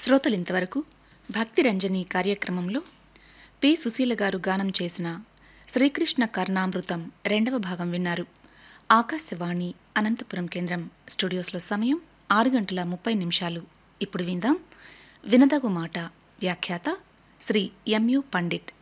శ్రోతలింతవరకు భక్తి రంజని కార్యక్రమంలో పి సుశీల గారు గానం చేసిన శ్రీకృష్ణ కర్ణామృతం రెండవ భాగం విన్నారు ఆకాశవాణి అనంతపురం కేంద్రం స్టూడియోస్లో సమయం ఆరు గంటల ముప్పై నిమిషాలు ఇప్పుడు విందాం వినదగు మాట వ్యాఖ్యాత శ్రీ ఎంయు పండిట్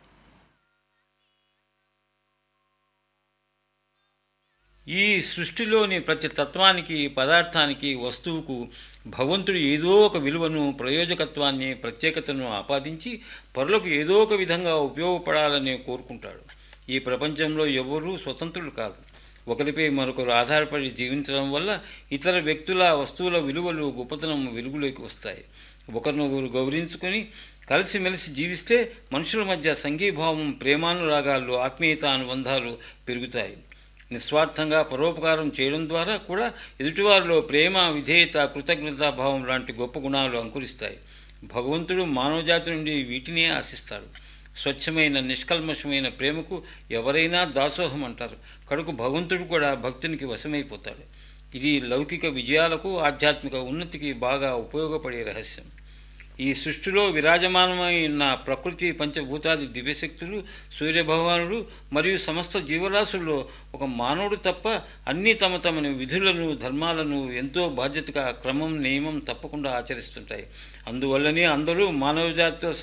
ఈ సృష్టిలోని ప్రతి తత్వానికి పదార్థానికి వస్తువుకు భగవంతుడు ఏదో ఒక విలువను ప్రయోజకత్వాన్ని ప్రత్యేకతను ఆపాదించి పరులకు ఏదో ఒక విధంగా ఉపయోగపడాలని కోరుకుంటాడు ఈ ప్రపంచంలో ఎవరూ స్వతంత్రులు కాదు ఒకరిపై మరొకరు ఆధారపడి జీవించడం వల్ల ఇతర వ్యక్తుల వస్తువుల విలువలు గొప్పతనం వెలుగులోకి వస్తాయి ఒకరినొకరు గౌరవించుకొని కలిసిమెలిసి జీవిస్తే మనుషుల మధ్య సంఘీభావం ప్రేమానురాగాలు ఆత్మీయత అనుబంధాలు పెరుగుతాయి నిస్వార్థంగా పరోపకారం చేయడం ద్వారా కూడా ఎదుటివారిలో ప్రేమ విధేయత కృతజ్ఞతా భావం లాంటి గొప్ప గుణాలు అంకురిస్తాయి భగవంతుడు మానవజాతి నుండి వీటినే ఆశిస్తాడు స్వచ్ఛమైన నిష్కల్మషమైన ప్రేమకు ఎవరైనా దాసోహం అంటారు కడుకు భగవంతుడు కూడా భక్తునికి వశమైపోతాడు ఇది లౌకిక విజయాలకు ఆధ్యాత్మిక ఉన్నతికి బాగా ఉపయోగపడే రహస్యం ఈ సృష్టిలో విరాజమానమై ఉన్న ప్రకృతి పంచభూతాది దివ్యశక్తులు సూర్యభగవానుడు మరియు సమస్త జీవరాశుల్లో ఒక మానవుడు తప్ప అన్నీ తమ తమ విధులను ధర్మాలను ఎంతో బాధ్యతగా క్రమం నియమం తప్పకుండా ఆచరిస్తుంటాయి అందువల్లనే అందరూ మానవజాతితో